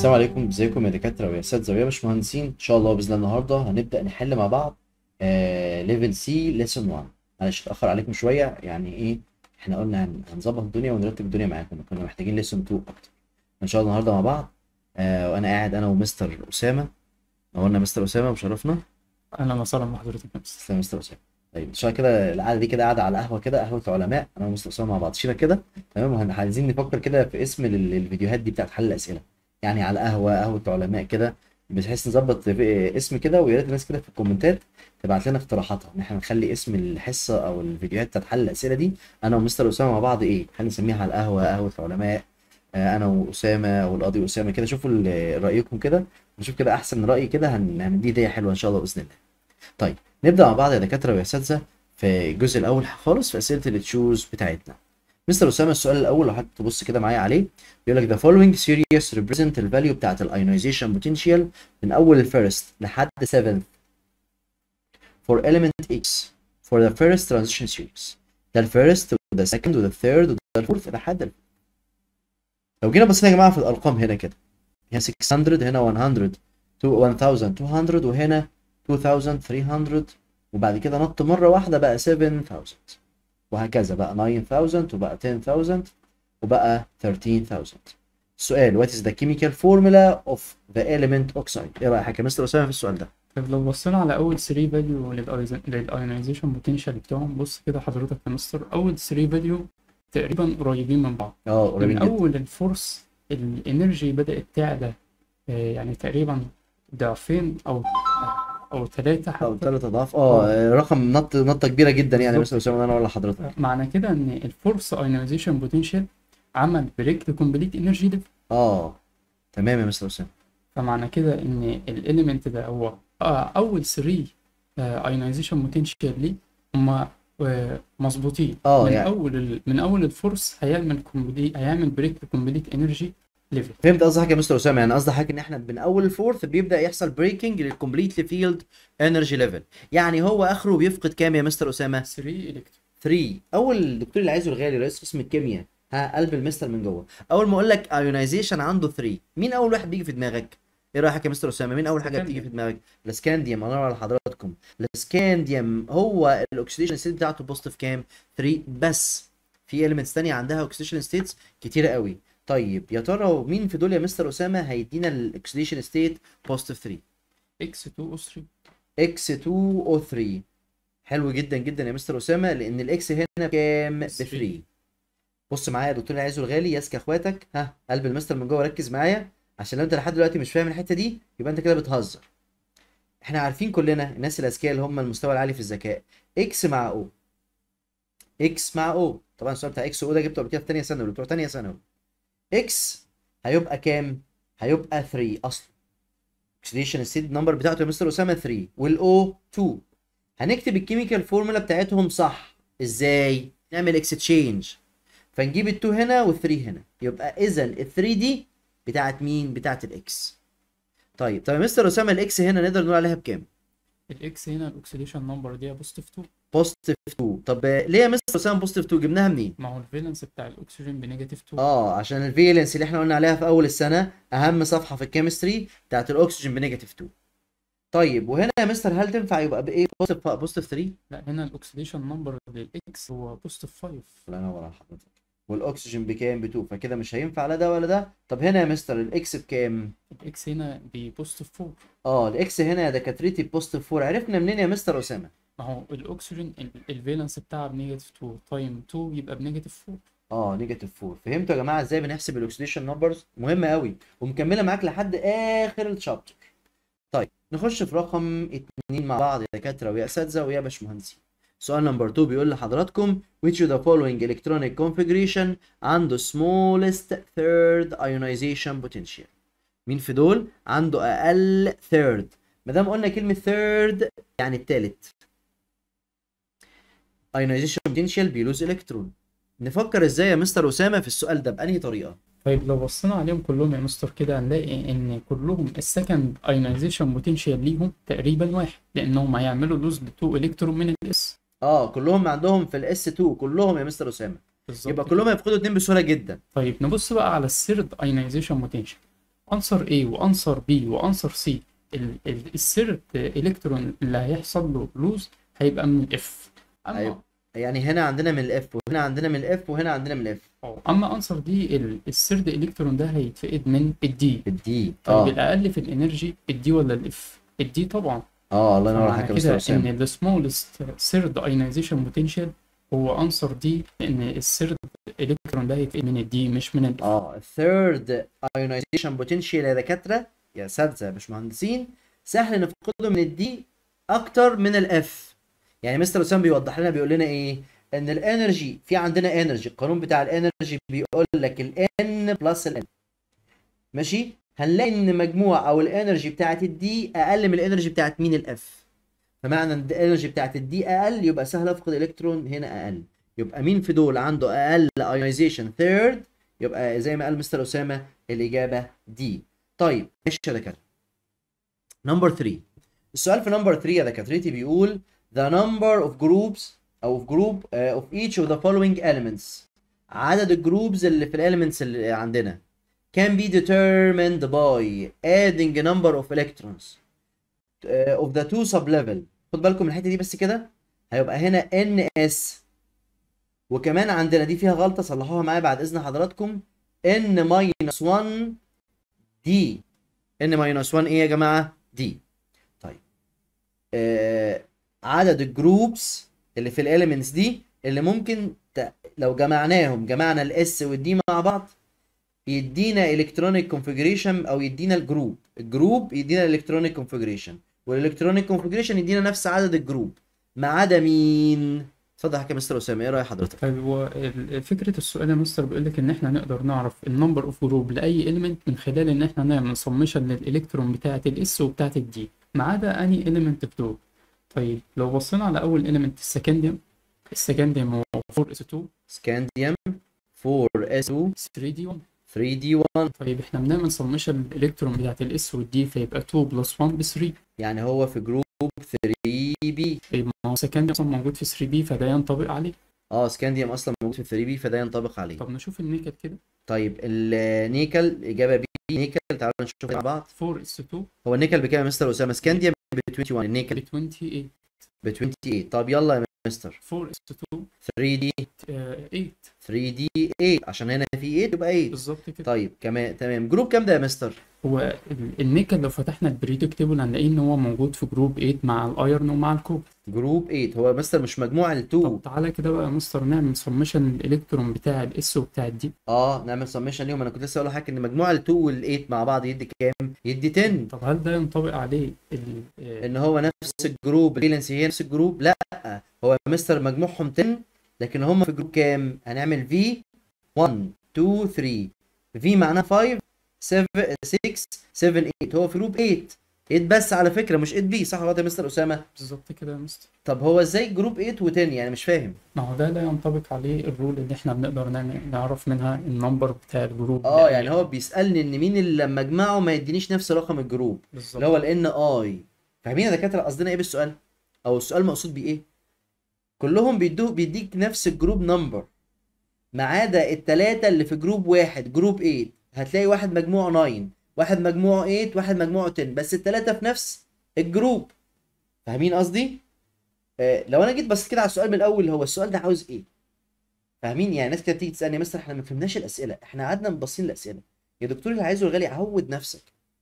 السلام عليكم ازيكم يا دكاتره ويا اساتذه ويا باشمهندسين ان شاء الله باذن الله النهارده هنبدا نحل مع بعض ليفل سي ليسون 1 معلش اتاخر عليكم شويه يعني ايه احنا قلنا هن- هنظبط الدنيا ونرتب الدنيا معاكم كنا محتاجين ليسون 2 اكتر ان شاء الله النهارده مع بعض آه وانا قاعد انا ومستر اسامه نورنا مستر اسامه وشرفنا اهلا وسهلا بحضرتك يا مستر تسلم يا مستر اسامه طيب ان شاء الله كده القعده دي كده قاعده على قهوه كده قهوه علماء انا ومستر اسامه مع بعض شينا كده تمام وهن- عايزين نفكر كده في اسم لل- للفيديوهات دي بتاعت حل الاسئله يعني على قهوه قهوه علماء كده بحيث نظبط في- اسم كده ويا ريت الناس كده في الكومنتات تبعت لنا اقتراحاتها ان احنا نخلي اسم الحصه او الفيديوهات بتاعت حل الاسئله دي انا ومستر اسامه مع بعض ايه هل نسميها على القهوه قهوه علماء آه، انا واسامه والقاضي اسامه كده شوفوا ال- رايكم كده نشوف كده احسن راي كده هن- هنديه هديه حلوه ان شاء الله باذن الله طيب نبدا مع بعض يا دكاتره ويا اساتذه في الجزء الاول خالص في اسئله التشوز بتاعتنا مستر اسامه السؤال الاول لو حضرتك تبص كده معايا عليه بيقول لك the following series represent الفاليو بتاعت الايونيزيشن potential من اول الفيرست لحد 7th for element x for the first transition series ده الفيرست وده السكند وده الثيرد وده الفورث لحد ال- لو جينا بصينا يا جماعه في الارقام هنا كده هنا 600 هنا 100 تو- 1200 وهنا 2300 وبعد كده نط مره واحده بقى 7000 وهكذا بقى 9000 وبقى 10000 وبقى 13000 السؤال what is the chemical formula of the element oxide ايه رايك يا مستر اسامه في السؤال ده طيب لو بصينا على اول 3 فاليو للايونيزيشن بوتنشال بتاعهم بص كده حضرتك يا مستر اول 3 فاليو تقريبا قريبين من بعض اه من قريبين جدا اول الفورس الانرجي بدات تعلى آه، يعني تقريبا ضعفين او او ثلاثه او حتى ثلاث اضعاف اه رقم نط نطه كبيره جدا يعني يا بالظبط. مستر اسامه انا ولا حضرتك معنى كده ان الفورس ايونيزيشن بوتنشال عمل بريك لكومبليت انرجي ليفل اه تمام يا مستر اسامه فمعنى كده ان الاليمنت ده هو آه، اول 3 ايونيزيشن بوتنشال ليه هما آه، مظبوطين آه، من يعني- اول ال- من اول الفورس هيعمل كومبليت هيعمل بريك لكومبليت انرجي ليفل فهمت قصدك حاجه يا مستر اسامه يعني قصدك حاجه ان احنا من اول الفورث بيبدا يحصل بريكنج للكومبليتلي فيلد انرجي ليفل يعني هو اخره بيفقد كام يا مستر اسامه 3 الكترون 3 اول الدكتور اللي عايزه الغالي رئيس قسم الكيمياء ها قلب المستر من جوه اول ما اقول لك ايونايزيشن عنده 3 مين اول واحد بيجي في دماغك ايه رايك يا مستر اسامه مين اول حاجه بتيجي في دماغك الاسكانديوم الله ينور على حضراتكم الاسكانديوم هو الاكسيديشن ستيت بتاعته بوزيتيف كام 3 بس في اليمنتس تانية عندها اوكسيديشن ستيتس كتيره قوي طيب يا ترى مين في دول يا مستر اسامه هيدينا الاكسيديشن ستيت بوزيتيف 3 اكس 2 او 3 اكس 2 او 3 حلو جدا جدا يا مستر اسامه لان الاكس هنا بكام ب 3 بص معايا يا دكتور العز الغالي ياسك اخواتك ها قلب المستر من جوه ركز معايا عشان لو انت لحد دلوقتي مش فاهم الحته دي يبقى انت كده بتهزر احنا عارفين كلنا الناس الاذكياء اللي هم المستوى العالي في الذكاء اكس مع او اكس مع او طبعا السؤال بتاع اكس او ده جبته قبل كده في ثانيه ثانوي بتوع ثانيه ثانوي اكس هيبقى كام هيبقى 3 اصلا اوكسيديشن ستيت نمبر بتاعته يا مستر اسامه 3 والاو 2 هنكتب الكيميكال فورمولا بتاعتهم صح ازاي نعمل اكستشينج فنجيب ال2 هنا وال3 هنا يبقى اذا ال3 دي بتاعت مين بتاعت الاكس طيب طب يا مستر اسامه الاكس هنا نقدر نقول عليها بكام الاكس هنا الاكسيديشن نمبر دي بوزيتيف 2 بوزيتيف 2 طب ليه يا مستر اسامه بوزيتيف 2 جبناها منين ما هو الفالنس بتاع الاكسجين بنيجاتيف 2 اه عشان الفيلنس اللي احنا قلنا عليها في اول السنه اهم صفحه في الكيمستري بتاعت الاكسجين بنيجاتيف 2 طيب وهنا يا مستر هل تنفع يبقى بايه بوزيتيف بوزيتيف 3 لا هنا الاكسيديشن نمبر للاكس هو بوزيتيف 5 الله ينور على حضرتك والاكسجين بكام ب 2 فكده مش هينفع لا ده ولا ده طب هنا يا مستر الاكس بكام الاكس هنا ببوزيتيف 4 اه الاكس هنا يا دكاترتي بوزيتيف 4 عرفنا منين يا مستر اسامه ما هو الاكسجين ال- الفالنس بتاعها بنيجاتيف 2 تايم 2 يبقى بنيجاتيف 4 اه نيجاتيف 4 فهمتوا يا جماعه ازاي بنحسب الاكسيديشن نمبرز مهمه قوي ومكمله معاك لحد اخر الشابتر طيب نخش في رقم 2 مع بعض يا دكاتره ويا اساتذه ويا باشمهندسين سؤال نمبر 2 بيقول لحضراتكم which of the following electronic configuration عنده smallest third ionization potential مين في دول عنده اقل third ما دام قلنا كلمه third يعني التالت ionization potential بيلوز الكترون نفكر ازاي يا مستر اسامه في السؤال ده بانهي طريقه طيب لو بصينا عليهم كلهم يا مستر كده هنلاقي ان كلهم السكند ايونيزيشن بوتنشال ليهم تقريبا واحد لانهم هيعملوا لوز ل 2 الكترون من الاس اه كلهم عندهم في الاس 2 كلهم يا مستر اسامه بالظبط يبقى كده. كلهم هيفقدوا اتنين بسهوله جدا طيب نبص بقى على الثيرد ايونيزيشن بوتنشال انسر A وانسر B وانسر C ال- ال- السيرد الكترون اللي هيحصل له لوز هيبقى من الاف اما أيوة. يعني هنا عندنا من الاف وهنا عندنا من الاف وهنا عندنا من الاف اه اما انسر دي ال- السيرد الكترون ده هيتفقد من الدي الدي طيب اه الاقل في الانرجي الدي ولا الاف الدي طبعا اه الله ينور فمعنى عليك يا مستر كده اسامه ان السمولست سيرد ايونيزيشن بوتنشال هو انسر دي لان السيرد الكترون ده هيتفقد من الدي مش من ال اه الثيرد ايونايزيشن بوتنشال يا دكاتره يا اساتذه يا باشمهندسين سهل نفقده من الدي اكتر من الاف يعني مستر اسامه بيوضح لنا بيقول لنا ايه ان الانرجي في عندنا انرجي القانون بتاع الانرجي بيقول لك الان بلس الان ماشي هنلاقي ان مجموع او الانرجي بتاعت الدي اقل من الانرجي بتاعت مين الاف فمعنى ان الانرجي بتاعت الدي اقل يبقى سهل افقد الكترون هنا اقل يبقى مين في دول عنده اقل ايونايزيشن ثيرد يبقى زي ما قال مستر اسامه الاجابه دي طيب ايش يا دكاتره نمبر 3 السؤال في نمبر 3 يا دكاترتي بيقول the number of groups او of group uh, of each of the following elements عدد الجروبز اللي في الاليمنتس اللي عندنا can be determined by adding a number of electrons uh, of the two sublevel خد بالكم من الحته دي بس كده هيبقى هنا ns وكمان عندنا دي فيها غلطه صلحوها معايا بعد اذن حضراتكم n minus 1 دي n minus 1 ايه يا جماعه دي طيب آه عدد الجروبس اللي في الاليمنتس دي اللي ممكن ت... لو جمعناهم جمعنا الاس والدي مع بعض يدينا الكترونيك كونفيجريشن او يدينا الجروب الجروب يدينا الالكترونيك كونفيجريشن والالكترونيك كونفيجريشن يدينا نفس عدد الجروب ما عدا مين اتفضل حكي مستر اسامه ايه راي حضرتك طيب هو ال- فكرة السؤال يا مستر بيقول لك إن إحنا نقدر نعرف النمبر أوف جروب لأي إيليمنت من خلال إن إحنا نعمل سمشن للإلكترون بتاعة الإس وبتاعة الدي ما عدا أني إيليمنت في دول طيب لو بصينا على أول إيليمنت السكنديوم السكنديوم هو 4s2 سكانديوم 4s2 3d1 3d1 طيب إحنا بنعمل سمشن للإلكترون بتاعة الإس والدي فيبقى 2 بلس 1 ب 3 يعني هو في جروب 3b طيب ما هو سكنديوم أصلا موجود في 3b فده ينطبق عليه اه سكانديوم اصلا موجود في 3b فده ينطبق عليه طب نشوف النيكل كده طيب النيكل اجابه بي نيكل تعالوا نشوف مع بعض 4s2 هو النيكل بكام يا مستر اسامه سكانديوم ب 21 ب النيكل 28 ب 28 طب يلا يا مستر 4s2 3d آه، 8 3d 8 عشان هنا في 8 يبقى 8 بالظبط كده طيب كمان تمام جروب كام ده يا مستر هو ال- النيكل لو فتحنا البريدك تيبل هنلاقيه ان هو موجود في جروب 8 مع الايرن ومع الكوب جروب 8 هو مستر مش مجموع ال2 طب تعالى كده بقى يا مستر نعمل سمشن الالكترون بتاع الاس وبتاع الدي اه نعمل سميشن ليهم انا كنت لسه اقول لحضرتك ان مجموع ال2 وال8 مع بعض يدي كام يدي 10 طب هل ده ينطبق عليه ال آه، ان هو نفس الجروب الفالنس هي نفس الجروب لا هو مستر مجموعهم 10 لكن هم في جروب كام هنعمل في 1 2 3 في معناه 5 7 6 7 8 هو في جروب 8 8 بس على فكره مش 8 بي صح ولا غلط يا مستر اسامه بالظبط كده يا مستر طب هو ازاي جروب 8 و10 يعني مش فاهم ما هو ده لا ينطبق عليه الرول اللي احنا بنقدر نعمل نعرف منها النمبر بتاع الجروب اه لأي- يعني هو بيسالني ان مين اللي لما اجمعه ما يدينيش نفس رقم الجروب بالظبط اللي هو الان اي فاهمين يا دكاتره قصدنا ايه بالسؤال او السؤال مقصود بيه ايه كلهم بيدوه بيديك نفس الجروب نمبر ما عدا التلاتة اللي في جروب واحد جروب 8 هتلاقي واحد مجموعه 9 واحد مجموعه 8 واحد مجموعه 10 بس التلاتة في نفس الجروب فاهمين قصدي آه لو انا جيت بصيت كده على السؤال من الاول هو السؤال ده عاوز ايه فاهمين يعني ناس كده تيجي تسالني يا مستر احنا ما فهمناش الاسئله احنا قعدنا مبصين الاسئله يا دكتور اللي عايزه الغالي عود نفسك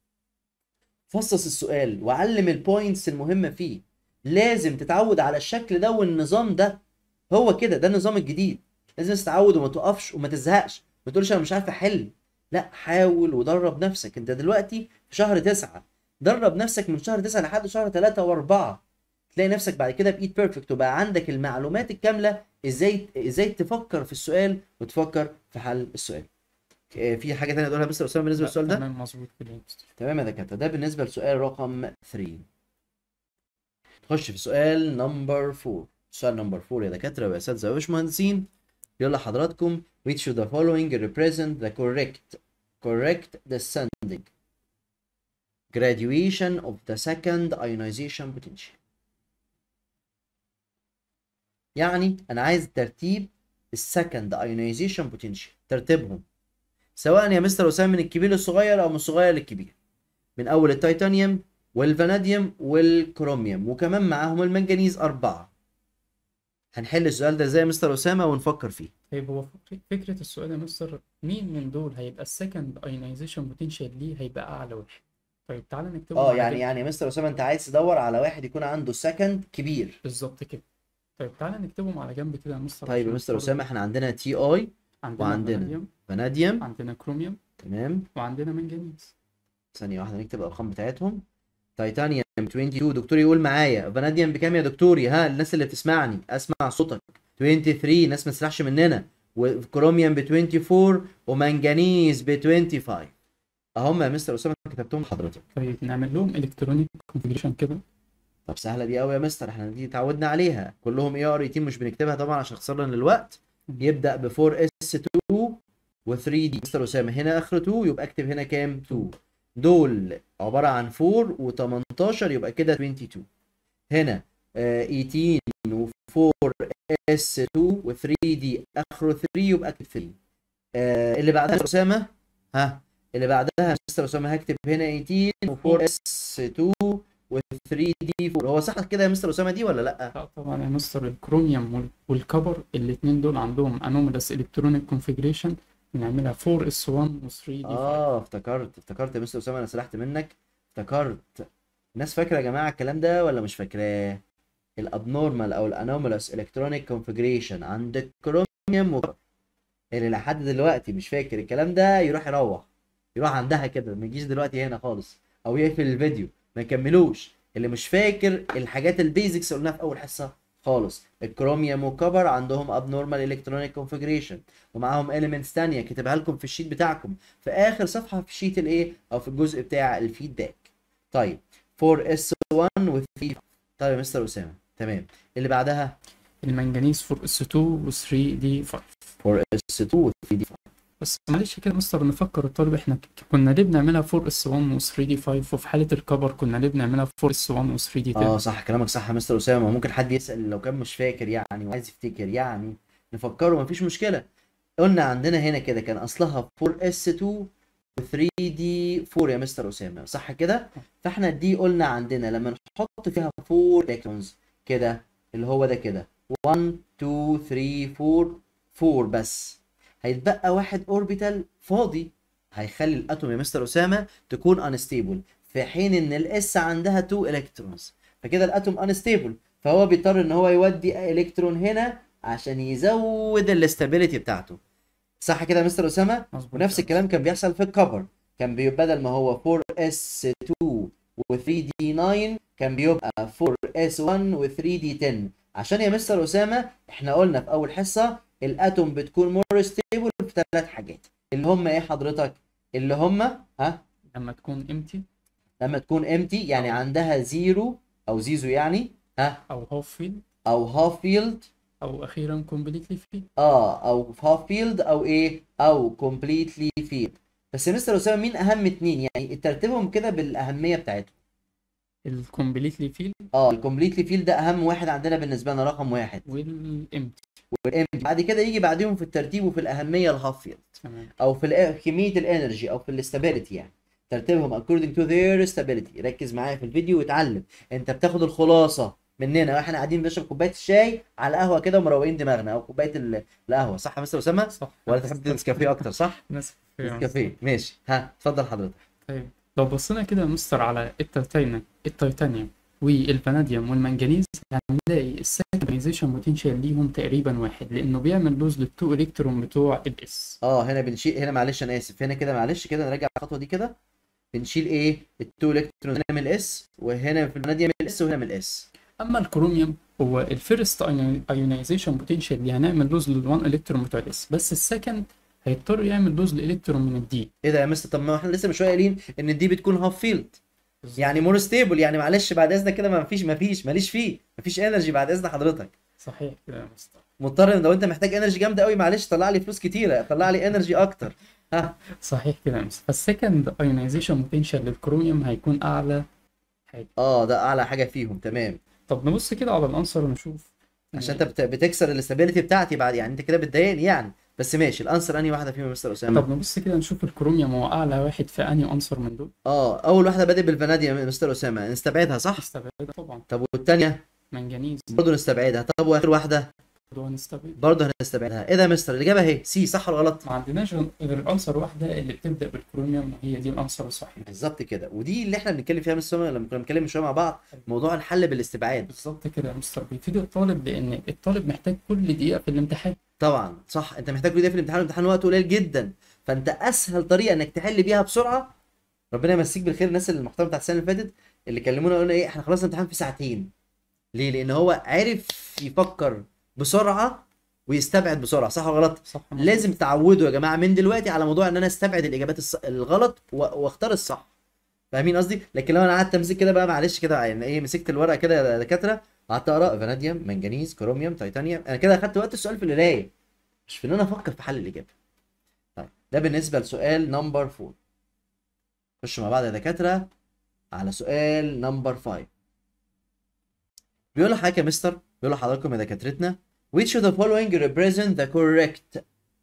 فصص السؤال وعلم البوينتس المهمه فيه لازم تتعود على الشكل ده والنظام ده هو كده ده النظام الجديد لازم تتعود وما تقفش وما تزهقش ما تقولش انا مش عارف احل لا حاول ودرب نفسك انت دلوقتي في شهر تسعة درب نفسك من شهر تسعة لحد شهر ثلاثة واربعة تلاقي نفسك بعد كده بقيت بيرفكت وبقى عندك المعلومات الكاملة ازاي ازاي تفكر في السؤال وتفكر في حل السؤال آه، في حاجة تانية تقولها مستر أسامة بالنسبة لا، للسؤال ده؟ تمام مظبوط كده يا مستر تمام يا دكاترة ده بالنسبة لسؤال رقم 3 نخش في سؤال نمبر 4 سؤال نمبر 4 يا دكاترة ويا أساتذة وباشمهندسين يلا حضراتكم which of the following represent the correct correct descending graduation of the second ionization potential يعني أنا عايز ترتيب السكند ionization potential ترتيبهم سواء يا مستر اسامه من الكبير للصغير او من الصغير للكبير من اول التيتانيوم والفاناديوم والكروميوم وكمان معاهم المنجنيز اربعه هنحل السؤال ده ازاي يا مستر اسامه ونفكر فيه طيب هو فك- فكرة السؤال يا مستر مين من دول هيبقى السكند ايونايزيشن بوتنشال ليه هيبقى اعلى واحد طيب تعالى نكتبه اه على يعني جنب. يعني يا مستر اسامه انت عايز تدور على واحد يكون عنده سكند كبير بالظبط كده طيب تعالى نكتبهم على جنب كده يا مستر طيب يا عشان مستر برضه اسامه احنا عندنا تي اي عندنا وعندنا فاناديوم فاناديوم عندنا كروميوم تمام وعندنا منجنيز ثانيه واحده نكتب الارقام بتاعتهم تيتانيوم 22 دكتور يقول معايا فاناديوم بكام يا دكتوري ها الناس اللي بتسمعني اسمع صوتك 23 ناس ما تسرحش مننا وكروميوم ب 24 ومنجنيز ب 25 اهم يا مستر اسامه كتبتهم لحضرتك طيب نعمل لهم الكترونيك كونفيجريشن كده طب سهله دي قوي يا مستر احنا دي اتعودنا عليها كلهم اي ار اي تي مش بنكتبها طبعا عشان خسرنا للوقت يبدا ب 4 اس 2 و3 دي مستر اسامه هنا اخر 2 يبقى اكتب هنا كام 2 دول عباره عن 4 و18 يبقى كده 22 هنا آه 18 و4 اس 2 و3 دي اخره 3 يبقى اكتب 3 آه اللي بعدها مستر اسامه ها اللي بعدها مستر اسامه هكتب هنا 18 و4 اس 2 و3 دي 4 هو صح كده يا مستر اسامه دي ولا لا لا طبعا يا مستر الكروميوم وال- والكبر الاتنين دول عندهم انومالس الكترونيك كونفيجريشن بنعملها 4 اس 1 و 3 دي 5 اه افتكرت افتكرت يا مستر اسامه انا سرحت منك افتكرت الناس فاكره يا جماعه الكلام ده ولا مش فاكراه الابنورمال او الانومالوس الكترونيك كونفيجريشن عند الكروميوم و اللي لحد دلوقتي مش فاكر الكلام ده يروح يروح يروح عندها كده ما يجيش دلوقتي هنا خالص او يقفل الفيديو ما يكملوش اللي مش فاكر الحاجات البيزكس اللي قلناها في اول حصه خالص الكروميوم والكبر عندهم ابنورمال الكترونيك كونفيجريشن ومعاهم اليمنتس تانية كاتبها لكم في الشيت بتاعكم في اخر صفحه في الشيت الايه او في الجزء بتاع الفيدباك طيب 4 اس 1 و 3 طيب يا مستر اسامه تمام اللي بعدها المنجنيز 4 اس 2 و 3 دي 5 4 اس 2 و 3 دي بس معلش كده يا مستر نفكر الطالب احنا ك- كنا ليه بنعملها 4 اس 1 و 3 دي 5 وفي حالة الكبر كنا ليه بنعملها 4 اس 1 و 3 دي 10 اه صح كلامك صح يا مستر اسامه ممكن حد يسال لو كان مش فاكر يعني وعايز يفتكر يعني نفكره مفيش مشكله قلنا عندنا هنا كده كان اصلها 4 اس 2 و 3 دي 4 يا مستر اسامه صح كده فاحنا دي قلنا عندنا لما نحط فيها 4 الكترونز كده اللي هو ده كده 1 2 3 4 4 بس هيتبقى واحد اوربيتال فاضي هيخلي الاتوم يا مستر اسامه تكون انستيبل في حين ان الاس عندها 2 الكترونز فكده الاتوم انستيبل فهو بيضطر ان هو يودي الكترون هنا عشان يزود الاستابيليتي بتاعته صح كده يا مستر اسامه مظبوط ونفس يا الكلام كان بيحصل في الكفر كان بي- بدل ما هو 4 اس 2 و 3 دي 9 كان بيبقى 4 اس 1 و 3 دي 10 عشان يا مستر اسامه احنا قلنا في اول حصه الاتوم بتكون مور ستيبل في ثلاث حاجات اللي هم ايه حضرتك اللي هم ها لما تكون امتي لما تكون امتي يعني أو- عندها زيرو او زيزو يعني ها او هاف فيلد او هاف فيلد او اخيرا كومبليتلي فيلد اه او هاف فيلد او ايه او كومبليتلي فيلد بس يا مستر اسامه مين اهم اتنين يعني ترتيبهم كده بالاهميه بتاعتهم الكومبليتلي فيلد اه الكومبليتلي فيلد ده اهم واحد عندنا بالنسبه لنا رقم واحد والامتي والامتي بعد كده يجي بعديهم في الترتيب وفي الاهميه الهاف فيلد تمام او في الإ- كميه الانرجي او في الاستابيليتي يعني ترتيبهم according to their stability ركز معايا في الفيديو واتعلم انت بتاخد الخلاصه مننا واحنا قاعدين بنشرب كوبايه الشاي على القهوه كده ومروقين دماغنا او كوبايه ال- القهوه صح يا مستر اسامه صح ولا تحب نسكافيه اكتر صح ناس نسكافيه ماشي ها اتفضل حضرتك طيب لو بصينا كده يا مستر على التيتانيوم التيتانيوم والفاناديوم والمنجنيز هنلاقي السكندريزيشن بوتنشال ليهم تقريبا واحد لانه بيعمل لوز للتو الكترون بتوع الاس اه هنا بنشيل هنا معلش انا اسف هنا كده معلش كده نرجع الخطوه دي كده بنشيل ايه التو الكترون هنا من الاس وهنا في الفاناديوم من الاس وهنا من الاس اما الكروميوم هو الفيرست ايونيزيشن بوتنشال اللي هنعمل لوز لل1 الكترون بتوع الاس بس السكند هيضطر يعمل لوز لالكترون من الدي ايه ده يا مستر طب ما احنا لسه من شويه قايلين ان دي بتكون هاف فيلد يعني مور ستيبل يعني معلش بعد اذنك كده ما فيش ما فيش ماليش فيه ما فيش انرجي بعد اذن حضرتك صحيح كده يا مستر مضطر لو انت محتاج انرجي جامده قوي معلش طلع لي فلوس كتيره طلع لي انرجي اكتر ها صحيح كده يا مستر فالسكند ايونيزيشن بوتنشال للكروميوم هيكون اعلى حاجه اه ده اعلى حاجه فيهم تمام طب نبص كده على الانسر ونشوف عشان انت بت- بتكسر الاستابيليتي بتاعتي بعد يعني انت كده بتضايقني يعني بس ماشي الانسر انهي واحده فيهم يا مستر اسامه طب نبص كده نشوف الكروميوم هو اعلى واحد في انهي عنصر من دول اه اول واحده بادئ بالفاناديوم يا مستر اسامه نستبعدها صح نستبعدها طبعا طب والثانيه منجنيز برضه نستبعدها طب واخر واحده برضه هنستبعد برضه هنستبعدها ايه ده يا مستر الاجابه اهي سي صح ولا غلط ما عندناش غير عنصر واحدة اللي بتبدأ بالكروميوم وهي دي العنصر الصحيح بالظبط كده ودي اللي احنا بنتكلم فيها من السنه لما كنا بنتكلم من شويه مع بعض موضوع الحل بالاستبعاد بالظبط كده يا مستر بيفيد الطالب لأن الطالب محتاج كل دقيقة في الامتحان طبعا صح انت محتاج كل ده في الامتحان الامتحان وقته قليل جدا فانت اسهل طريقه انك تحل بيها بسرعه ربنا يمسيك بالخير الناس المحترمه بتاعت السنه اللي فاتت اللي كلمونا قلنا ايه احنا خلصنا الامتحان في ساعتين ليه لان هو عرف يفكر بسرعه ويستبعد بسرعه صح ولا غلط صح لازم تعودوا يا جماعه من دلوقتي على موضوع ان انا استبعد الاجابات الص... الغلط و... واختار الصح فاهمين قصدي لكن لو انا قعدت امسك كده بقى معلش كده يعني ايه مسكت الورقه كده يا دكاتره قعدت اقرا فاناديوم منجنيز كروميوم تيتانيوم انا كده اخدت وقت السؤال في القرايه مش في ان انا افكر في حل الاجابه طيب ده بالنسبه لسؤال نمبر 4 خش مع بعض يا دكاتره على سؤال نمبر 5 بيقول لحضرتك يا مستر بيقول لحضراتكم يا دكاترتنا which of the following represent the correct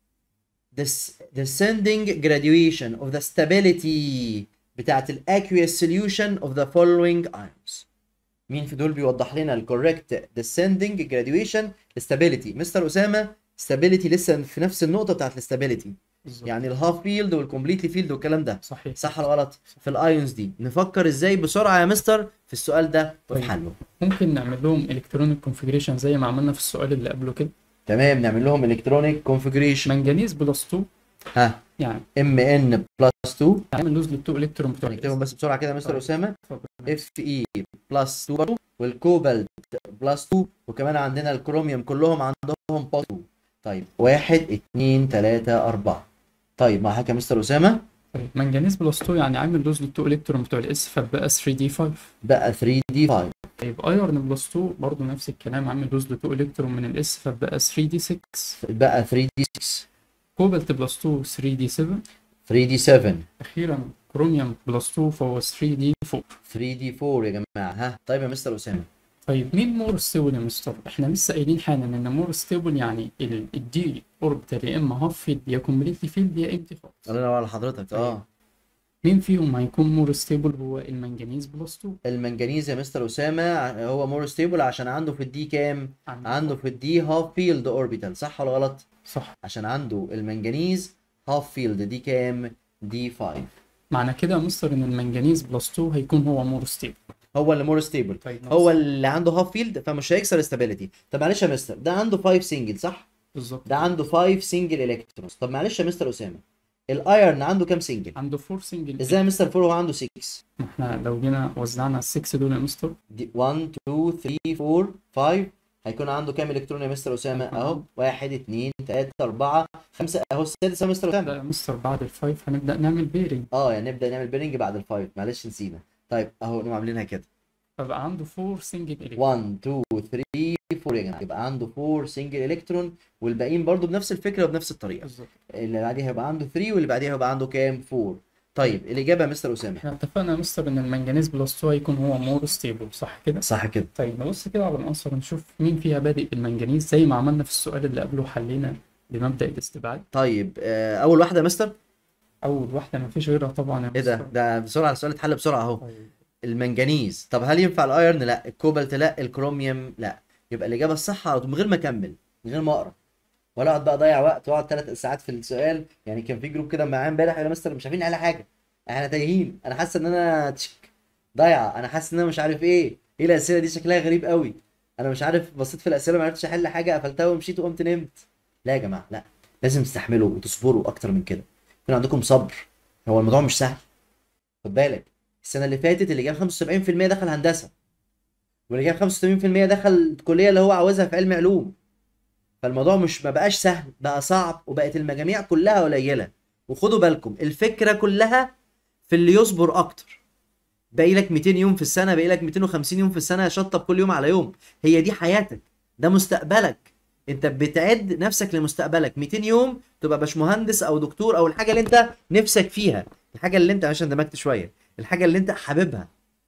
des- descending graduation of the stability بتاعت ال aqueous solution of the following ions مين في دول بيوضح لنا ال correct descending graduation stability مستر أسامة stability لسه في نفس النقطة بتاعت ال stability بالظبط يعني الهاف فيلد والكومبليتلي فيلد والكلام ده صحيح صح ولا غلط في الايونز دي نفكر ازاي بسرعة يا مستر في السؤال ده وفي طيب. حله ممكن نعمل لهم الكترونيك كونفيجريشن زي ما عملنا في السؤال اللي قبله كده تمام نعمل لهم الكترونيك كونفيجريشن منجنيز بلس 2 ها يعني ام ان بلس 2 هنعمل لوز للتو الكترون بتوع نكتبهم بس بسرعه كده يا مستر طيب. اسامه اتفضل. اف اي بلس 2 برضه والكوبالت بلس 2 وكمان عندنا الكروميوم كلهم عندهم بلس 2 طيب واحد اتنين تلاتة أربعة طيب مع حضرتك يا مستر أسامة طيب منجنيز بلس 2 يعني عامل لوز للتو الكترون بتوع الاس فبقى 3 دي 5 بقى 3 دي 5 طيب ايرون بلس 2 برضه نفس الكلام عامل لوز للتو الكترون من الاس فبقى 3 دي 6 بقى 3 دي 6 كوبالت بلس 2 3 دي 7 3 دي 7 اخيرا كروميوم بلس 2 فهو 3 دي 4 3 دي 4 يا جماعة ها طيب يا مستر أسامة طيب مين مور ستيبل يا مستر؟ احنا لسه قايلين حالا ان مور ستيبل يعني ال- الدي اوربيتال يا اما هاف فيلد يا كومبليتلي فيلد يا امتي خالص الله ينور على حضرتك اه مين فيهم هيكون مور ستيبل هو المنجنيز بلس 2 المنجنيز يا مستر أسامة ع- هو مور ستيبل عشان عنده في الدي كام؟ عن- عنده في الدي هاف فيلد اوربيتال صح ولا غلط؟ صح عشان عنده المنجنيز هاف فيلد دي كام؟ دي 5 معنى كده يا مستر ان المنجنيز بلس 2 هيكون هو مور ستيبل هو اللي مور ستيبل طيب هو اللي عنده هاف فيلد فمش هيكسر استابيليتي طب معلش يا مستر ده عنده 5 سنجل صح بالظبط ده عنده 5 سنجل الكترونز طب معلش يا مستر اسامه الايرن عنده كام سنجل عنده 4 سنجل ازاي يا مستر فور هو عنده 6 ما احنا لو جينا وزعنا ال 6 دول يا مستر دي 1 2 3 4 5 هيكون عنده كام الكترون يا مستر اسامه اهو 1 2 3 4 5 اهو السادس يا مستر لا اسامه يا مستر بعد الفايف هنبدأ نعمل بيرنج اه يعني نبدا نعمل بيرنج بعد الفايف معلش نسينا طيب اهو نقوم عاملينها كده فبقى عنده 4 سنجل الكترون 1 2 3 4 يا جماعه يبقى عنده 4 سنجل الكترون والباقيين برضو بنفس الفكره وبنفس الطريقه بالظبط اللي بعديها هيبقى عنده 3 واللي بعديها هيبقى عنده كام 4 طيب الاجابه يا مستر اسامه احنا اتفقنا يا مستر ان المنجنيز بلس 2 هيكون هو مور ستيبل صح كده؟ صح كده طيب نبص كده على العنصر نشوف مين فيها بادئ بالمنجنيز زي ما عملنا في السؤال اللي قبله حلينا بمبدأ الاستبعاد طيب آه، اول واحده يا مستر اول واحده ما فيش غيرها طبعا يا ايه ده مستر ده بسرعه السؤال اتحل بسرعه اهو طيب المنجنيز طب هل ينفع الايرن لا الكوبالت لا الكروميوم لا يبقى الاجابه الصح على طول من غير ما اكمل من غير ما اقرا ولا اقعد بقى اضيع وقت واقعد ثلاث ساعات في السؤال يعني كان في جروب كده معايا امبارح يا مستر مش عارفين على حاجه احنا تايهين انا حاسس ان انا تشك ضايعه انا حاسس ان انا مش عارف ايه ايه الاسئله دي شكلها غريب قوي انا مش عارف بصيت في الاسئله ما عرفتش احل حاجه قفلتها ومشيت وقمت نمت لا يا جماعه لا لازم تستحملوا وتصبروا اكتر من كده يكون عندكم صبر هو الموضوع مش سهل خد بالك السنه اللي فاتت اللي جاب 75% دخل هندسه واللي جاب 85% دخل الكليه اللي هو عاوزها في علم علوم فالموضوع مش ما بقاش سهل بقى صعب وبقت المجاميع كلها قليله وخدوا بالكم الفكره كلها في اللي يصبر اكتر باقي لك 200 يوم في السنه باقي لك 250 يوم في السنه شطب كل يوم على يوم هي دي حياتك ده مستقبلك انت بتعد نفسك لمستقبلك 200 يوم تبقى باشمهندس او دكتور او الحاجه اللي انت نفسك فيها الحاجه اللي انت عشان دمجت شويه الحاجه اللي انت حاببها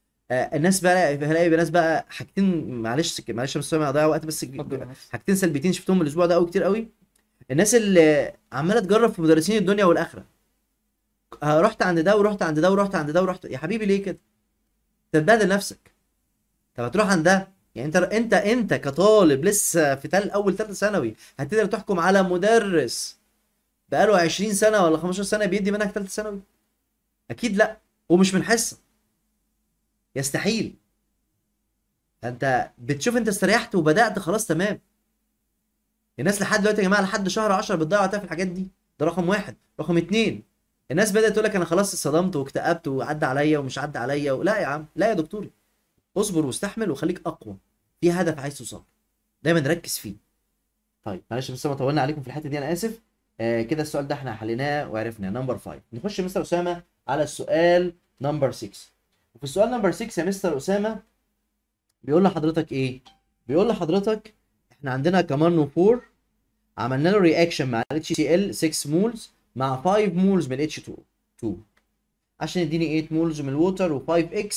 آه الناس بقى هلاقي ناس بقى حاجتين معلش معلش يا مستر اضيع وقت بس اتفضل يا مستر. حاجتين سلبيتين شفتهم الاسبوع ده قوي كتير قوي الناس اللي عماله تجرب في مدرسين الدنيا والاخره آه، رحت عند ده ورحت عند ده ورحت عند ده ورحت يا حبيبي ليه كده تتبهدل نفسك طب هتروح عند ده يعني انت انت انت كطالب لسه في تال اول ثالثه ثانوي هتقدر تحكم على مدرس بقاله 20 سنه ولا 15 سنه بيدي منهج ثالثه ثانوي اكيد لا ومش من حصه يستحيل انت بتشوف انت استريحت وبدات خلاص تمام الناس لحد دلوقتي يا جماعه لحد شهر 10 بتضيع وقتها في الحاجات دي ده رقم واحد رقم اتنين الناس بدات تقول لك انا خلاص اتصدمت واكتئبت وعدى عليا ومش عدى عليا لا يا عم لا يا دكتوري اصبر واستحمل وخليك اقوى في هدف عايز توصل دايما ركز فيه طيب معلش بس ما طولنا عليكم في الحته دي انا اسف آه كده السؤال ده احنا حليناه وعرفناه نمبر 5 نخش يا مستر اسامه على السؤال نمبر 6 وفي السؤال نمبر 6 يا مستر اسامه بيقول لحضرتك ايه بيقول لحضرتك احنا عندنا كمان 4 عملنا له رياكشن مع ال HCl 6 مولز مع 5 مولز من ال H2 2 عشان يديني 8 مولز من الووتر و5x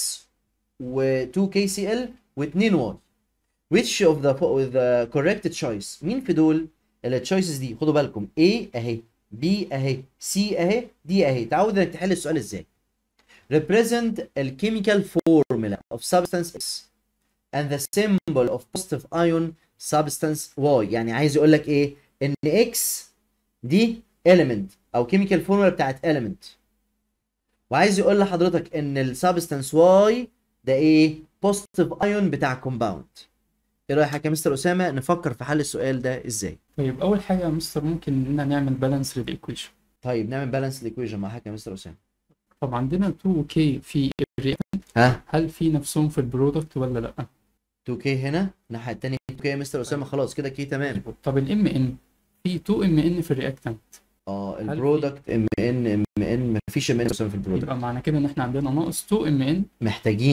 و2 KCl و2 واي which of the, the correct choice مين في دول التشويسز دي خدوا بالكم A اهي B اهي C اهي D اهي تعود انك تحل السؤال ازاي represent the chemical formula of substance X and the symbol of positive ion substance Y يعني عايز يقول لك ايه ان X دي element او chemical formula بتاعت element وعايز يقول لحضرتك ان السبستانس Y ده ايه positive ion بتاع compound ايه رايك يا مستر اسامه نفكر في حل السؤال ده ازاي طيب أول حاجة يا مستر ممكن إننا نعمل بالانس للإيكويشن طيب نعمل بالانس الايكويشن مع حضرتك يا مستر اسامه طب عندنا 2K في الرياكشن ها هل في نفسهم في البرودكت ولا لأ؟ 2K هنا الناحيه الثانيه 2K يا مستر اسامه خلاص كده كي تمام طب ال MN في 2 MN في الرياكتنت اه في- البرودكت ام ان ام ان مفيش ام ان اسامه في البرودكت يبقى معنى كده إن إحنا عندنا ناقص 2 MN محتاجين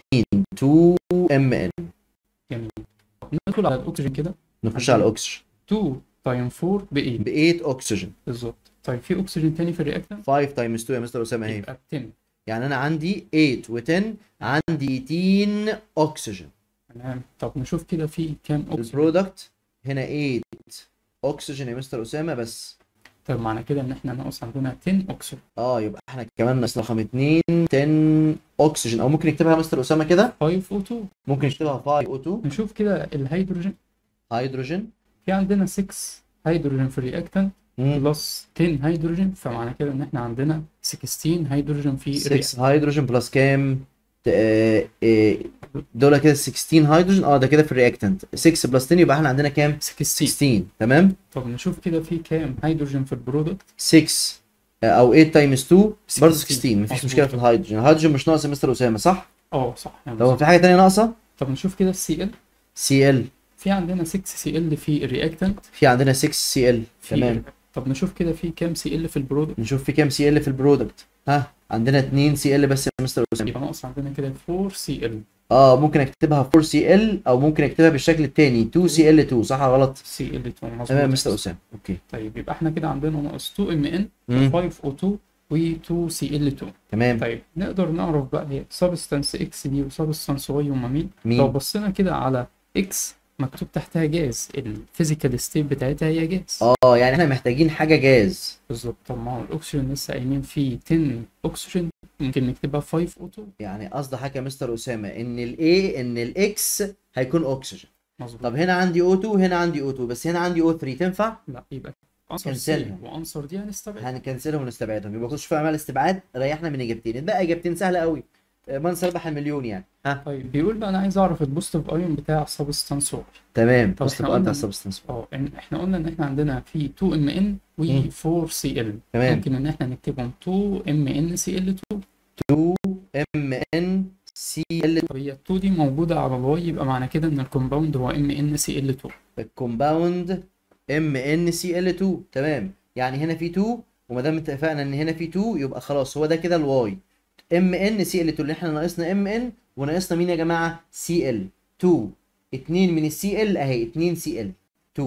2 ام ان جميل ندخل على الأكسجين كده نخش على الاكسجين 2 تايم 4 ب 8 ب 8 اكسجين بالظبط طيب في أكسجين تاني في الرياكتنت 5 تايمز 2 يا مستر اسامه اهي يبقى 10 يعني انا عندي 8 و10 عندي 18 اكسجين تمام طب نشوف كده في كام أكسجين البرودكت هنا 8 اكسجين يا مستر اسامه بس طب معنى كده إن إحنا ناقص عندنا 10 أكسجين اه يبقى احنا كمان ناقص رقم 2 10 اكسجين او ممكن نكتبها يا مستر اسامه كده 5 O2 ممكن نكتبها 5 O2 نشوف كده الهيدروجين هيدروجين في عندنا 6 هيدروجين في الرياكتنت مم. بلس 10 هيدروجين فمعنى كده ان احنا عندنا 16 هيدروجين في الرياكتنت 6 هيدروجين بلس كام ت- آه، آه، دول كده 16 هيدروجين اه ده كده في الرياكتنت 6 بلس 10 يبقى احنا عندنا كام 16 16 تمام طب نشوف كده في كام هيدروجين في البرودكت 6 آه، او 8 تايمز 2 برضه 16. 16 مفيش مظبوط. مشكله في الهيدروجين الهيدروجين مش ناقص يا مستر اسامه صح اه صح يعني لو بالظبط. في حاجه تانية ناقصه طب نشوف كده السي ال سي ال في عندنا 6 سي ال في الرياكتنت في عندنا 6 سي ال في تمام طب نشوف كده في كام سي ال في البرودكت نشوف في كام سي ال في البرودكت ها عندنا 2 سي ال بس يا مستر اسامه يبقى ناقص عندنا كده 4 سي ال اه ممكن اكتبها 4 سي ال او ممكن اكتبها بالشكل التاني 2 سي ال 2 صح ولا غلط سي ال 2 مظبوط تمام يا مستر اسامه اوكي طيب يبقى احنا كده عندنا ناقص 2 ام ان مم. 5 او 2 و 2 سي ال 2 تمام طيب نقدر نعرف بقى هي سبستانس اكس دي وسبستانس واي هما مين لو مين بصينا كده على اكس مكتوب تحتها جاز الفيزيكال ستيت بتاعتها هي جاز اه يعني احنا محتاجين حاجه جاز بالظبط طب ما هو الاكسجين لسه قايمين فيه 10 اكسجين ممكن نكتبها 5 او 2 يعني قصد حاجه يا مستر اسامه ان الاي ان الاكس هيكون اكسجين مظبوط طب هنا عندي O2 هنا عندي O2 بس هنا عندي O3 تنفع لا يبقى انصر كنسلها. سي وانصر دي هنستبعد هنكنسلهم ونستبعدهم يبقى خش في اعمال استبعاد ريحنا من اجابتين اتبقى اجابتين سهله قوي آه، من سيربح المليون يعني ها طيب بيقول بقى انا عايز اعرف البوزيتيف ايون بتاع سبستانس واي تمام طب بص احنا بقى انت قلنا- السبستانس اه إن- احنا قلنا ان احنا عندنا في 2 ام ان و مم. 4 سي ال تمام ممكن ان احنا نكتبهم 2 ام ان سي ال 2 2 ام ان سي ال طب هي 2 دي موجوده على الواي يبقى معنى كده ان الكومباوند هو ام ان سي ال 2 الكومباوند ام ان سي ال 2 تمام يعني هنا في 2 وما دام اتفقنا ان هنا في 2 يبقى خلاص هو ده كده الواي ام ان سي ال 2 اللي احنا ناقصنا ام ان وناقصنا مين يا جماعه سي ال 2 2 من السي ال اهي 2 سي ال 2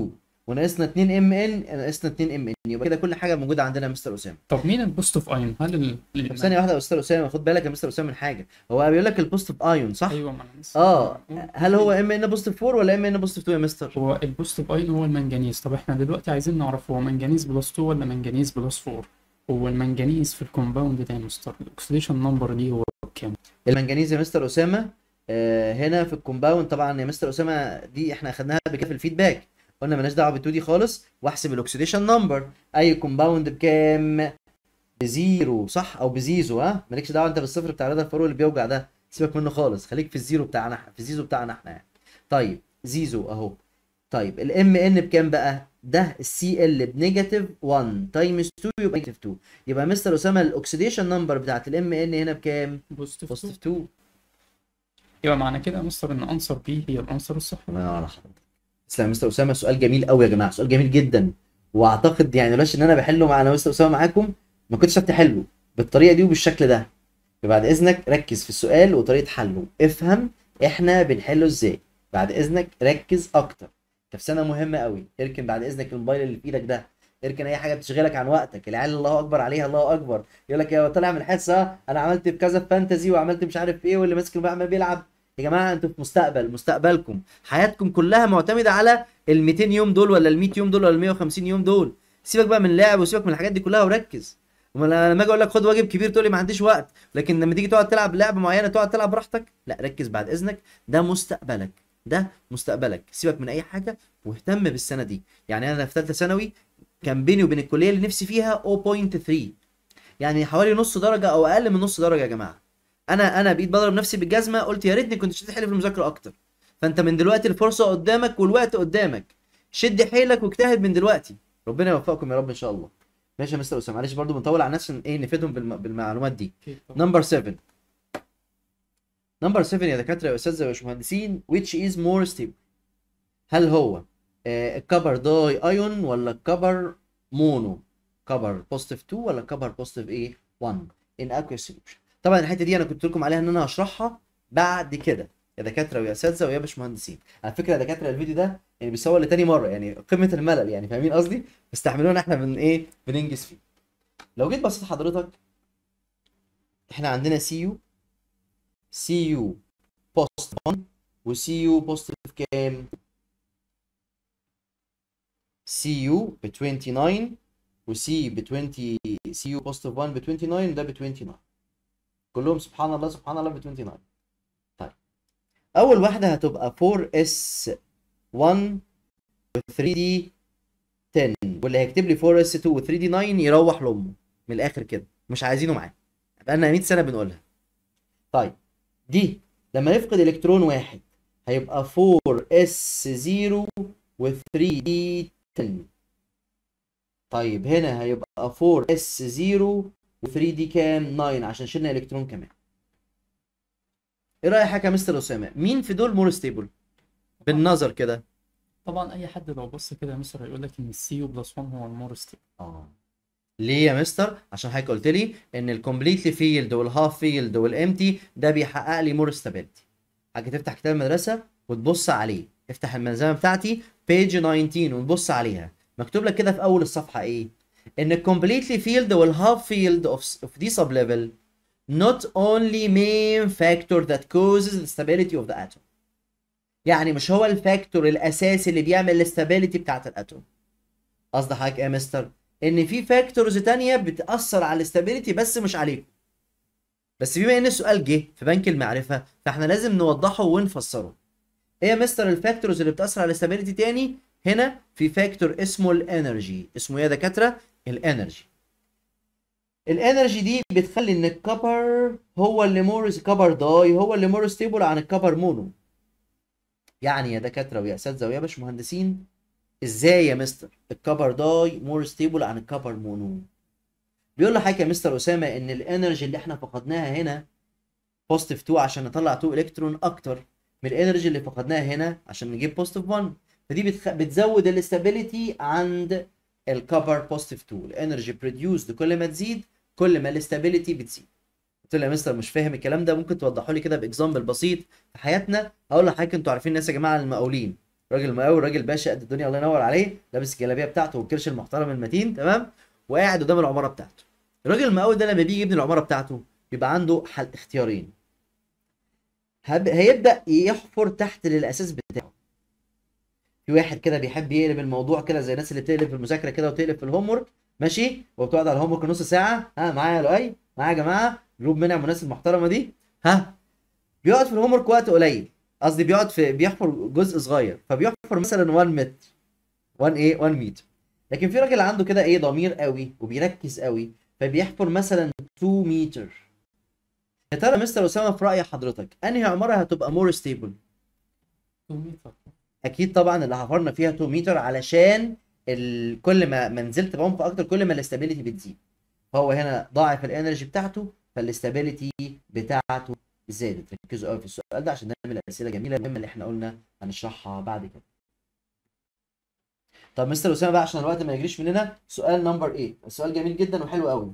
وناقصنا 2 ام ان ناقصنا 2 ام ان يبقى كده كل حاجه موجوده عندنا يا مستر اسامه طب مين البوزيتيف ايون هل ال... طب ثانيه واحده يا مستر اسامه خد بالك يا مستر اسامه من حاجه هو بيقول لك البوزيتيف ايون صح ايوه ما انا لسه اه بقول. هل هو ام ان بوزيتيف 4 ولا ام ان بوزيتيف 2 يا مستر هو البوزيتيف ايون هو المنجنيز طب احنا دلوقتي عايزين نعرف هو منجنيز بلس 2 ولا منجنيز بلس 4 هو المنجنيز في الكومباوند ده يا مستر الاكسيديشن نمبر دي هو كام المنجنيز يا مستر اسامه آه هنا في الكومباوند طبعا يا مستر اسامه دي احنا اخدناها بكده في الفيدباك قلنا مالناش دعوه بالتو دي خالص واحسب الاكسيديشن نمبر اي كومباوند بكام بزيرو صح او بزيزو ها مالكش دعوه انت بالصفر بتاع رضا الفاروق اللي بيوجع ده سيبك منه خالص خليك في الزيرو بتاعنا احنا في الزيزو بتاعنا احنا يعني طيب زيزو اهو طيب الام ان بكام بقى ده السي ال بنيجاتيف 1 تايمز 2 يبقى نيجاتيف 2 يبقى مستر اسامه الاكسيديشن نمبر بتاعت الام ان هنا بكام بوزيتيف بوزيتيف 2 يبقى معنى كده يا مستر ان انسر بي هي الانسر الصح الله ينور على حضرتك تسلم يا مستر اسامه سؤال جميل قوي يا جماعه سؤال جميل جدا واعتقد يعني لولاش ان انا بحله مع انا مستر اسامه معاكم ما كنتش هعرف تحله بالطريقه دي وبالشكل ده فبعد اذنك ركز في السؤال وطريقه حله افهم احنا بنحله ازاي بعد اذنك ركز اكتر انت في سنه مهمه قوي اركن بعد اذنك الموبايل اللي في ايدك ده اركن اي حاجه بتشغلك عن وقتك العيال الله اكبر عليها الله اكبر يقول لك يا طالع من الحصه انا عملت في كذا فانتزي وعملت مش عارف ايه واللي ماسك الموبايل عمال بيلعب يا جماعه انتوا في مستقبل مستقبلكم حياتكم كلها معتمده على ال 200 يوم دول ولا ال 100 يوم دول ولا ال 150 يوم دول سيبك بقى من اللعب وسيبك من الحاجات دي كلها وركز وما أنا لما اجي اقول لك خد واجب كبير تقول لي ما عنديش وقت لكن لما تيجي تقعد تلعب لعبه معينه تقعد تلعب براحتك لا ركز بعد اذنك ده مستقبلك ده مستقبلك سيبك من اي حاجه واهتم بالسنه دي يعني انا في ثالثه ثانوي كان بيني وبين الكليه اللي نفسي فيها 0.3 يعني حوالي نص درجه او اقل من نص درجه يا جماعه انا انا بقيت بضرب نفسي بالجزمه قلت يا ريتني كنت شديت حيلي في المذاكره اكتر فانت من دلوقتي الفرصه قدامك والوقت قدامك شد حيلك واجتهد من دلوقتي ربنا يوفقكم يا رب ان شاء الله ماشي يا مستر اسامه معلش برضو بنطول على الناس عشان ايه نفيدهم بالم... بالمعلومات دي أوكي، طب. نمبر 7 نمبر 7 يا دكاتره يا اساتذه يا باشمهندسين which is more stable هل هو آه، الكبر داي ايون ولا الكبر مونو كبر بوزيتيف 2 ولا كبر بوزيتيف ايه 1 ان aqueous solution طبعا الحته دي انا كنت لكم عليها ان انا هشرحها بعد كده يا دكاتره ويا اساتذه ويا باشمهندسين على فكره يا دكاتره الفيديو ده يعني بيصور لتاني مره يعني قمه الملل يعني فاهمين قصدي استحملونا احنا بن ايه بننجز فيه لو جيت بصيت حضرتك احنا عندنا سي يو سي يو بوست 1 وسي يو بوزيتيف كام سي يو ب 29 وسي ب 20 سي يو بوزيتيف 1 ب 29 ده ب 29 كلهم سبحان الله سبحان الله ب 29 طيب اول واحده هتبقى 4 اس 1 و 3 دي 10 واللي هيكتب لي 4 اس 2 و 3 دي 9 يروح لامه من الاخر كده مش عايزينه معاه بقالنا 100 سنه بنقولها طيب دي لما نفقد الكترون واحد هيبقى 4 اس 0 و 3 دي 10 طيب هنا هيبقى 4 اس 0 و 3 دي كام 9 عشان شلنا الكترون كمان ايه رايك يا مستر اسامه مين في دول مور ستيبل بالنظر كده طبعا اي حد لو بص كده يا مستر هيقول لك ان السي يو بلس 1 هو المور ستيبل اه ليه يا مستر عشان حضرتك قلت لي ان الكومبليتلي فيلد والهاف فيلد والامتي ده بيحقق لي مور ستابيليتي حاجه تفتح كتاب المدرسه وتبص عليه افتح الملزمه بتاعتي بيج 19 وتبص عليها مكتوب لك كده في اول الصفحه ايه ان الكومبليتلي فيلد والهاف فيلد of, of دي sub level not only main factor that causes the stability of the atom يعني مش هو الفاكتور الاساسي اللي بيعمل الاستابيليتي بتاعت الاتوم قصد حضرتك ايه يا مستر ان في فاكتورز تانية بتأثر على الاستابيليتي بس مش عليكم بس بما ان السؤال جه في بنك المعرفة فاحنا لازم نوضحه ونفسره ايه يا مستر الفاكتورز اللي بتأثر على الاستابيليتي تاني هنا في فاكتور اسمه الانرجي اسمه ايه يا دكاترة الانرجي الانرجي دي بتخلي ان الكبر هو اللي مور كبر داي هو اللي مور ستيبل عن الكبر مونو يعني يا دكاترة ويا اساتذة ويا باشمهندسين ازاي يا مستر الكبر داي مور ستيبل عن الكبر مونو بيقول لحضرتك يا مستر اسامه ان الانرجي اللي احنا فقدناها هنا بوزيتيف 2 عشان نطلع 2 الكترون اكتر من الانرجي اللي فقدناها هنا عشان نجيب بوزيتيف 1 فدي بتخ... بتزود الاستابيليتي عند الكبر بوزيتيف 2 الانرجي بروديوسد كل ما تزيد كل ما الاستابيليتي بتزيد قلت له يا مستر مش فاهم الكلام ده ممكن توضحوا لي كده باكزامبل بسيط في حياتنا هقول لحضرتك انتوا عارفين الناس يا جماعه المقاولين راجل مقاول راجل باشا قد الدنيا الله ينور عليه لابس الجلابيه بتاعته والكرش المحترم المتين تمام وقاعد قدام العماره بتاعته الراجل المقاول ده لما بيجي يبني العماره بتاعته بيبقى عنده حل اختيارين هب... هيبدا يحفر تحت للاساس بتاعه في واحد كده بيحب يقلب الموضوع كده زي الناس اللي بتقلب في المذاكره كده وتقلب في الهوم ورك ماشي وبتقعد على الهوم ورك نص ساعه ها معايا يا لؤي معايا يا جماعه جروب منع الناس المحترمه دي ها بيقعد في الهوم ورك وقت قليل قصدي بيقعد في بيحفر جزء صغير فبيحفر مثلا 1 متر 1 ايه 1 متر لكن في راجل عنده كده ايه ضمير قوي وبيركز قوي فبيحفر مثلا 2 متر يا ترى مستر اسامه في راي حضرتك انهي عماره هتبقى مور ستيبل 2 متر اكيد طبعا اللي حفرنا فيها 2 متر علشان ال... كل ما ما نزلت بعمق اكتر كل ما الاستابيليتي بتزيد فهو هنا ضاعف الانرجي بتاعته فالاستابيليتي بتاعته زادت ركزوا قوي في السؤال ده عشان ده من الاسئله الجميله المهمه اللي احنا قلنا هنشرحها بعد كده طب مستر اسامه بقى عشان الوقت ما يجريش مننا سؤال نمبر 8 السؤال جميل جدا وحلو قوي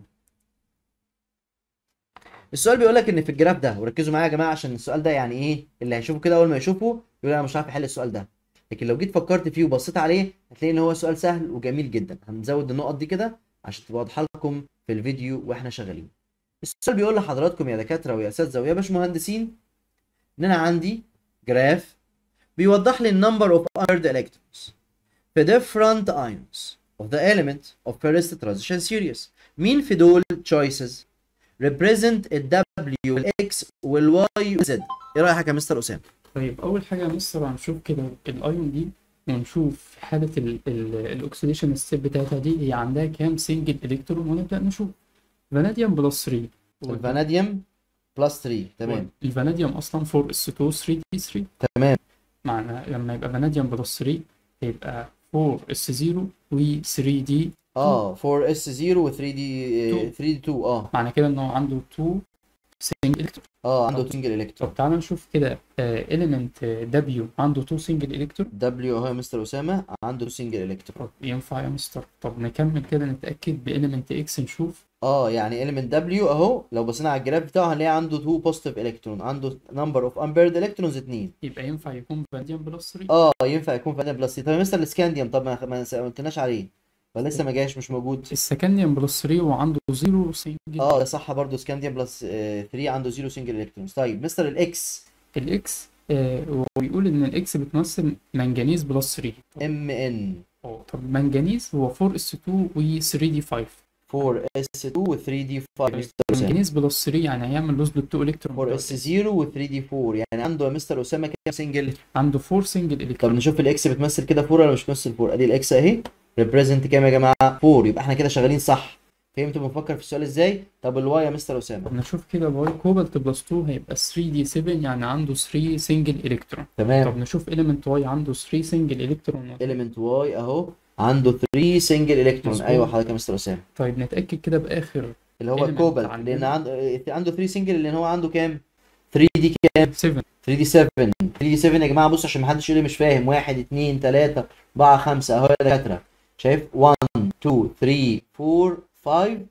السؤال بيقول لك ان في الجراف ده وركزوا معايا يا جماعه عشان السؤال ده يعني ايه اللي هيشوفه كده اول ما يشوفه يقول انا مش عارف احل السؤال ده لكن لو جيت فكرت فيه وبصيت عليه هتلاقي ان هو سؤال سهل وجميل جدا هنزود النقط دي كده عشان تبقى واضحه لكم في الفيديو واحنا شغالين السؤال بيقول لحضراتكم يا دكاتره ويا اساتذه ويا باشمهندسين ان انا عندي جراف بيوضح لي النمبر اوف unearned electrons في different ions of the element of first transition series مين في دول choices represent ال W وال X وال Y وال Z ايه رايك يا مستر اسامه طيب اول حاجه يا مستر هنشوف كده الايون دي ونشوف حاله الاكسيديشن ستيب بتاعتها دي هي عندها كام سنجل الكترون ونبدا نشوف فاناديوم بلس 3 الفاناديوم بلس 3 تمام الفاناديوم اصلا 4 اس 2 3 دي 3 تمام معنى لما يبقى فاناديوم بلس 3 هيبقى 4 اس 0 و 3 دي اه 4 اس 0 و 3 دي 3 دي 2 اه معنى كده ان هو عنده 2 سنجل الكترون اه عنده سنجل الكترون طب تعالى نشوف كده اليمنت دبليو عنده 2 سنجل الكترون دبليو اهو يا مستر اسامه عنده سنجل الكترون طب ينفع يا مستر طب نكمل كده نتاكد باليمنت اكس نشوف اه يعني element W اهو لو بصينا على الجراف بتاعه هنلاقي عنده 2 بوزيتيف الكترون عنده نمبر اوف unpaired electrons 2 يبقى ينفع يكون فاناديوم بلس 3 اه ينفع يكون فانيلا بلس طب يا مستر السكانديوم طب ما ما ما قلتناش عليه ولا لسه ما جاش مش موجود السكنديوم بلس 3 وعنده 0 سنجل اه ده صح برضه سكانديوم بلس 3 عنده 0 سنجل الكترونز طيب مستر الاكس الاكس آه هو بيقول ان الاكس بتمثل منجنيز بلس 3 طب, ام ان أوه. طب منجنيز هو 4 اس 2 و 3 دي 5 4 اس 2 و 3 دي 5 مستر اسامه منجنيز بلس 3 يعني هيعمل لوز لل 2 الكترون 4 اس 0 و 3 دي 4 يعني عنده يا مستر اسامه كام سنجل عنده 4 سنجل طب الكترون نشوف الاكس بتمثل كده 4 ولا مش بتمثل 4 ادي الاكس اهي ريبريزنت كام يا جماعه 4 يبقى احنا كده شغالين صح فهمتوا بنفكر في السؤال ازاي طب الواي يا مستر طب اسامه نشوف كده باي كوبالت بلس 2 هيبقى 3 دي 7 يعني عنده 3 سنجل الكترون طب تمام نشوف اليمنت واي عنده 3 سنجل الكترون element واي اهو عنده 3 سنجل الكترون مظبوط. ايوه حضرتك يا مستر اسامه طيب نتاكد كده باخر اللي هو element الكوبالت عندنا. لان عنده عنده 3 سنجل لان هو عنده كام 3 دي كام 7 3 دي 7 3 دي 7 يا جماعه بصوا عشان ما حدش يقول لي مش فاهم 1 2 3 4 5 اهو يا دكاتره شايف 1 2 3 4 5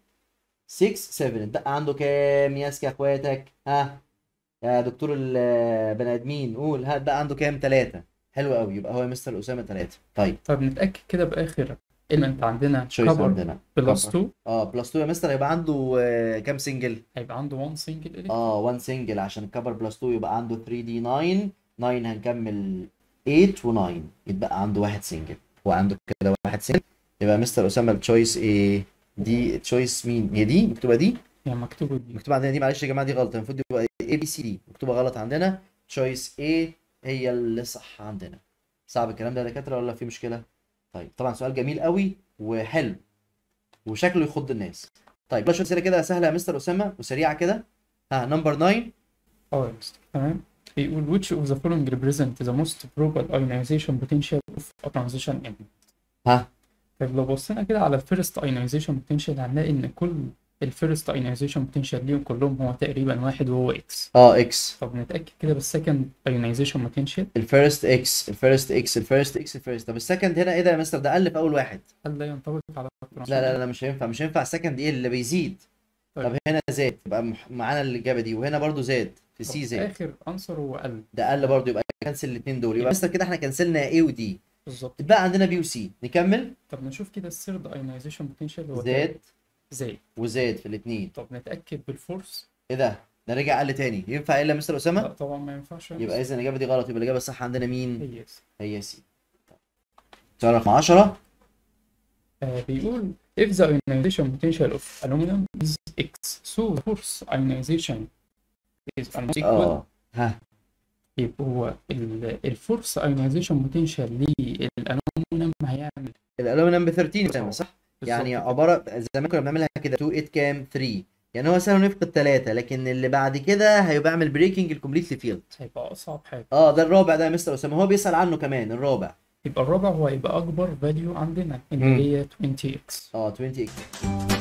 6 7 ده عنده كام ياسك يا اخواتك ها يا دكتور البني ادمين قول ها ده عنده كام 3 حلو قوي يبقى هو يا مستر اسامه 3 طيب طب نتاكد كده باخر element عندنا تشويس كبر عندنا بلس كبر. 2 اه بلس 2 يا مستر هيبقى عنده آه، كام سنجل هيبقى عنده 1 سنجل الكترون اه 1 سنجل عشان كبر بلس 2 يبقى عنده 3 دي 9 9 هنكمل 8 و9 يتبقى عنده واحد سنجل هو عنده كده واحد سنجل يبقى مستر اسامه التشويس ايه دي تشويس مين هي دي مكتوبه دي يعني مكتوبه دي مكتوبه عندنا دي معلش يا جماعه دي غلط المفروض يبقى اي بي سي دي مكتوبه غلط عندنا تشويس ايه هي اللي صح عندنا صعب الكلام ده يا دكاتره ولا في مشكله طيب طبعا سؤال جميل قوي وحلو وشكله يخض الناس طيب بلاش اسئله كده سهله يا مستر اسامه وسريعه كده ها نمبر 9 اه يا مستر تمام بيقول which of the following represent the most probable ionization potential of a transition element ها طيب لو بصينا كده على الفيرست ionization potential هنلاقي ان كل الفيرست ionization potential ليهم كلهم هو تقريبا واحد وهو اكس اه اكس طب نتأكد كده بالسكند ionization potential الفيرست اكس الفيرست اكس الفيرست اكس الفيرست طب السكند هنا ايه ده يا مستر ده الف اول واحد هل لا ينطبق على لا لا لا مش هينفع مش هينفع السكند ايه اللي بيزيد طب هنا زاد يبقى مح- معانا الاجابه دي وهنا برضو زاد في طب سي زاد اخر انسر هو ال ده قل برضو يبقى كنسل الاثنين دول يبقى مستر كده احنا كنسلنا ايه ودي بالظبط بقى عندنا بي وسي نكمل طب نشوف كده الثيرد ايونايزيشن بوتنشال هو زاد زاد وزاد في الاثنين طب نتاكد بالفورس ايه ده ده رجع قل تاني ينفع الا مستر لا اسامه طبعا ما ينفعش يبقى اذا الاجابه دي غلط يبقى الاجابه الصح عندنا مين هي yes. هي سي سؤال رقم 10 آه بيقول if the ionization potential of aluminum is x so the force ionization is almost equal اه ها يبقى هو الفورس ايونايزيشن بوتنشال للالومنيوم هيعمل الالومنيوم ب 13 يا اسامه صح يعني بالظبط عباره زمان كنا بنعملها كده 2 8 كام 3 يعني هو سهل نفقد 3 لكن اللي بعد كده هيبقى اعمل بريكنج الكومبليتلي فيلد هيبقى اصعب حاجه اه ده الرابع ده يا مستر اسامه هو بيسال عنه كمان الرابع يبقى الرابع هو هيبقى اكبر فاليو عندنا اللي مم. هي 20 اكس اه 20 اكس